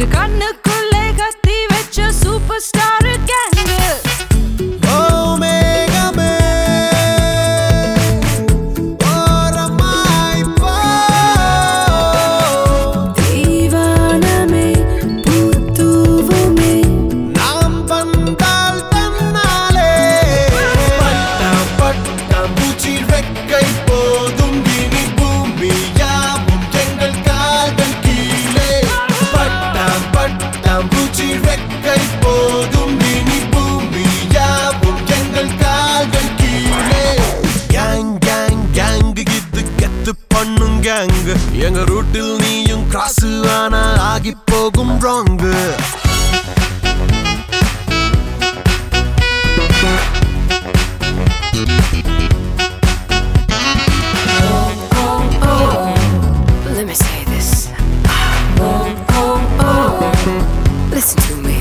இது கண்ணுக்குள்ளே கத்தி வச்ச சூப்பர் ஸ்டார் கேங்கு ஓ மேகமே ஓரமாய் போ தீவானமே பூத்தூவுமே நாம் வந்தால் தன்னாலே பட்டாம் பட்டாம் பூச்சி ரெக்கை போதும் இனி பூமி யாவும் எங்கள் கால்கள் கீழே பட்டாம் பட்டாம் பூச்சி ரெக்கை போதும் இனி பூமி யாவும் எங்கள் கால்கள் கீழே கேங் கேங் கேங் இது கெத்து பண்ணும் கேங் எங்க ரூட்டில் நீயும் கிராஸ் ஆனா ஆகி போகும் wrong Let me say this. Oh, oh, oh. Listen to me.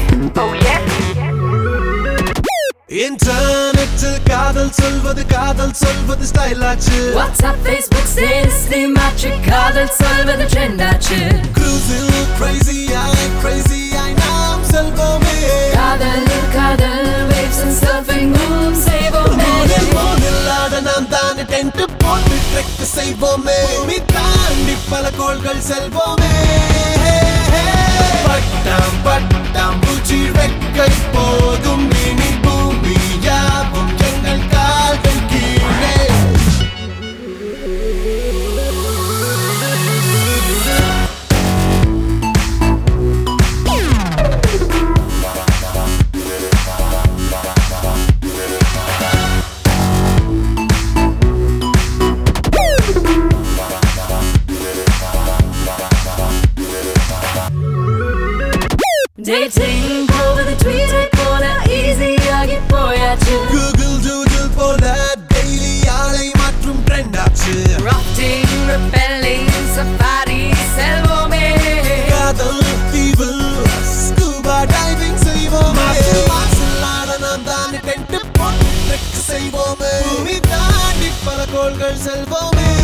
இன்டர்நெட்டில் காதல் சொல்வது காதல் சொல்வது ஸ்டைல் ஆச்சு WhatsApp, Facebook, Insta, மாற்று காதல் சொல்வது ட்ரெண்ட் ஆச்சு க்ரூசில் கிரேசி ஆய் கிரேசி ஆய் நாம் செல்வோமே காதல் காதல் waves and surfing moon செய்வோமே மோதில் மோதில் ஆட நாம் தானே டென்ட் போட்டு ட்ரெக் செய்வோமே பூமி தாண்டி பல கோள்கள் செல்வோமே பட்டாம் பட்டாம் பூச்சி ரெக்கை போதும் இனி பூமி யாவும் எங்கள் கால்கள் கீழே Dating போவது ட்வீட்டை போல ஈஸியாகி போயாச்சு கூகுள் ஜூஜில் போல டெய்லி ஆளை மாற்றும் ட்ரெண்ட் ஆச்சு Rafting, rappelling, safari செல்வோமே காதல் தீவில் ஸ்கூபா டைவிங் செய்வோமே மார்ஷல் ஆட நாம் தானே டென்ட் போட்டு ட்ரெக் செய்வோமே பூமி தாண்டி பல கோள்கள் செல்வோமே